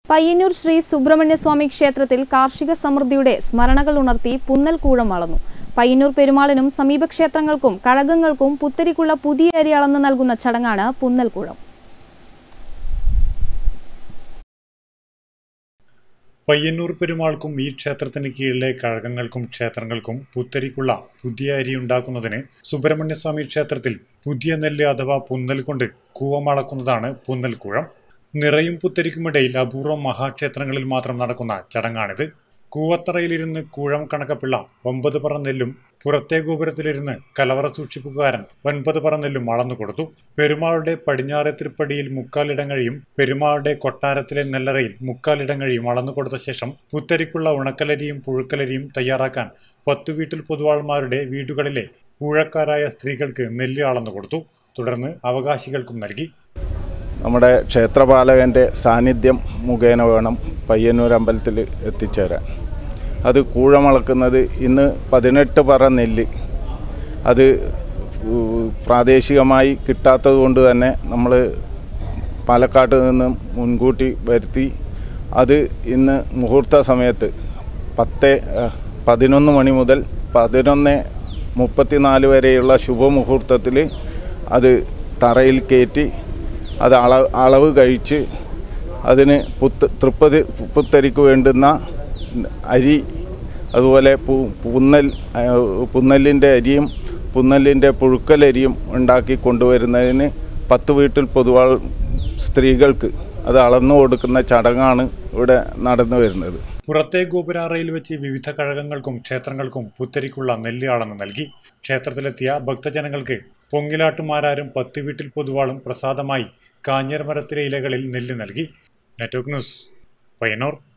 പയ്യന്നൂർ ശ്രീ സുബ്രഹ്മണ്യസ്വാമി ക്ഷേത്രത്തിൽ കാർഷിക സമൃദ്ധിയുടെ സ്മരണകൾ ഉണർത്തി പുന്നൽ കൂഴം അളന്നു പയ്യന്നൂർ പെരുമാളിനും സമീപ ക്ഷേത്രങ്ങൾക്കും കഴകങ്ങൾക്കും പുത്തരിക്കുള്ള പുതിയ അരി അളന്ന് നൽകുന്ന ചടങ്ങാണ് പുന്നൽ കൂഴം പയ്യന്നൂർ പെരുമാൾക്കും ഈ ക്ഷേത്രത്തിന് കീഴിലെ കഴകങ്ങൾക്കും ക്ഷേത്രങ്ങൾക്കും പുത്തരിക്കുള്ള പുതിയ അരി ഉണ്ടാക്കുന്നതിന് സുബ്രഹ്മണ്യസ്വാമി ക്ഷേത്രത്തിൽ പുതിയ നെല്ല് അഥവാ പുന്നൽ കൊണ്ട് കൂവമളക്കുന്നതാണ് പുന്നൽ കൂഴം നിറയും പുത്തരിക്കുമിടയിൽ അപൂർവം മഹാക്ഷേത്രങ്ങളിൽ മാത്രം നടക്കുന്ന ചടങ്ങാണിത് കൂവത്തറയിലിരുന്ന് കൂഴം കണക്കപ്പിള്ള ഒമ്പത് പറ നെല്ലും പുറത്തെ ഗോപുരത്തിലിരുന്ന് കലവറ സൂക്ഷിപ്പുകാരൻ ഒൻപത് പറ നെല്ലും അളന്നു കൊടുത്തു പെരുമാളുടെ പടിഞ്ഞാറെ തൃപ്പടിയിൽ മുക്കാലിടങ്ങഴിയും പെരുമാളുടെ കൊട്ടാരത്തിലെ നെല്ലറയിൽ മുക്കാലിടങ്ങഴിയും അളന്നു കൊടുത്ത ശേഷം പുത്തരിക്കുള്ള ഉണക്കലരിയും പുഴുക്കലരിയും തയ്യാറാക്കാൻ പത്തു വീട്ടിൽ പൊതുവാൾമാരുടെ വീടുകളിലെ ഊഴക്കാരായ സ്ത്രീകൾക്ക് നെല്ല് അളന്നു കൊടുത്തു തുടർന്ന് അവകാശികൾക്കും നൽകി നമ്മുടെ ക്ഷേത്രപാലകൻ്റെ സാന്നിധ്യം മുഖേന വേണം പയ്യന്നൂർ അമ്പലത്തിൽ എത്തിച്ചേരാൻ അത് കൂഴമളക്കുന്നത് ഇന്ന് പതിനെട്ട് പറ നെല്ല് അത് ഉ- പ്രാദേശികമായി കിട്ടാത്തത് കൊണ്ട് തന്നെ നമ്മൾ പാലക്കാട്ട് നിന്ന് മുൻകൂട്ടി വരുത്തി അത് ഇന്ന് മുഹൂർത്ത സമയത്ത് പത്ത് ഏഹ്, പതിനൊന്ന് മണി മുതൽ പതിനൊന്ന് മുപ്പത്തിനാല് വരെയുള്ള ശുഭമുഹൂർത്തത്തിൽ അത് തറയിൽ കയറ്റി അത് അള അളവ് കഴിച്ച് അതിന് പുത്ത് തൃപ്പതി പുത്തരിക്ക് വേണ്ടുന്ന അരി അതുപോലെ പു പുന്നൽ ആ, പുന്നലിൻ്റെ അരിയും പുന്നലിൻ്റെ പുഴുക്കലരിയും ഉണ്ടാക്കി കൊണ്ടുവരുന്നതിന് പത്ത് വീട്ടിൽ പൊതുവാൾ സ്ത്രീകൾക്ക് അത് അളന്നു കൊടുക്കുന്ന ചടങ്ങാണ് ഇവിടെ നടന്നു വരുന്നത് പുറത്തെ ഗോപുരാറയിൽ വെച്ച് വിവിധ കഴകങ്ങൾക്കും ക്ഷേത്രങ്ങൾക്കും പുത്തരിക്കുള്ള നെല്ല് അളന്ന് നൽകി ക്ഷേത്രത്തിലെത്തിയ ഭക്തജനങ്ങൾക്ക് പൊങ്ങിലാട്ടുമാരാരും പത്ത് വീട്ടിൽ പൊതുവാളും പ്രസാദമായി കാഞ്ഞിരമരത്തിലെ ഇലകളിൽ നെല്ല് നൽകി നെറ്റ്വർക്ക് ന്യൂസ് പയ്യന്നൂർ